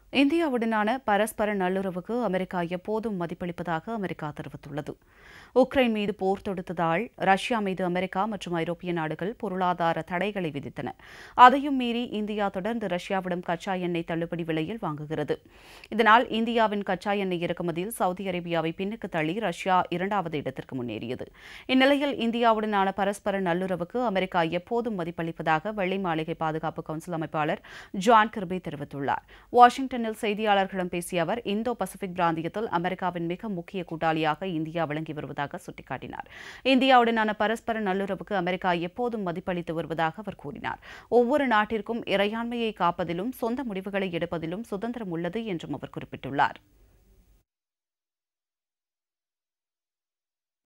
இந்தியாவுடனான பரஸ்பர நல்லுறவுக்கு அமெரிக்கா எப்போதும் மதிப்பளிப்பதாக அமெரிக்கா தெரிவித்துள்ளது உக்ரைன் மீது போர் தொடுத்ததால் ரஷ்யா மீது அமெரிக்கா மற்றும் ஐரோப்பிய நாடுகள் பொருளாதார தடைகளை விதித்தன அதையும் மீறி இந்தியா தொடர்ந்து ரஷ்யாவிடம் கச்சா எண்ணெய் தள்ளுபடி விலையில் வாங்குகிறது இதனால் இந்தியாவின் கச்சா எண்ணெய் இறக்குமதியில் சவுதி அரேபியாவை பின்னுக்கு தள்ளி ரஷ்யா இரண்டாவது இடத்திற்கு முன்னேறியது இந்நிலையில் இந்தியாவுடனான பரஸ்பர நல்லுறவுக்கு அமெரிக்கா எப்போதும் மதிப்பளிப்பதாக வெள்ளை மாளிகை பாதுகாப்பு கவுன்சில் அமைப்பாளர் ஜான் கிர்பி தெரிவித்துள்ளார் வாஷிங்டனில் செய்தியாளர்களிடம் பேசிய அவர் இந்தோ பசிபிக் பிராந்தியத்தில் அமெரிக்காவின் மிக முக்கிய கூட்டாளியாக இந்தியா விளங்கி வருவதாக சுட்டிக்காட்டினார் இந்தியாவுடனான பரஸ்பர நல்லுறவுக்கு அமெரிக்கா எப்போதும் மதிப்பளித்து வருவதாக அவர் கூறினார் ஒவ்வொரு நாட்டிற்கும் இறையாண்மையை காப்பதிலும் சொந்த முடிவுகளை எடுப்பதிலும் சுதந்திரம் உள்ளது என்றும் அவர் குறிப்பிட்டுள்ளார்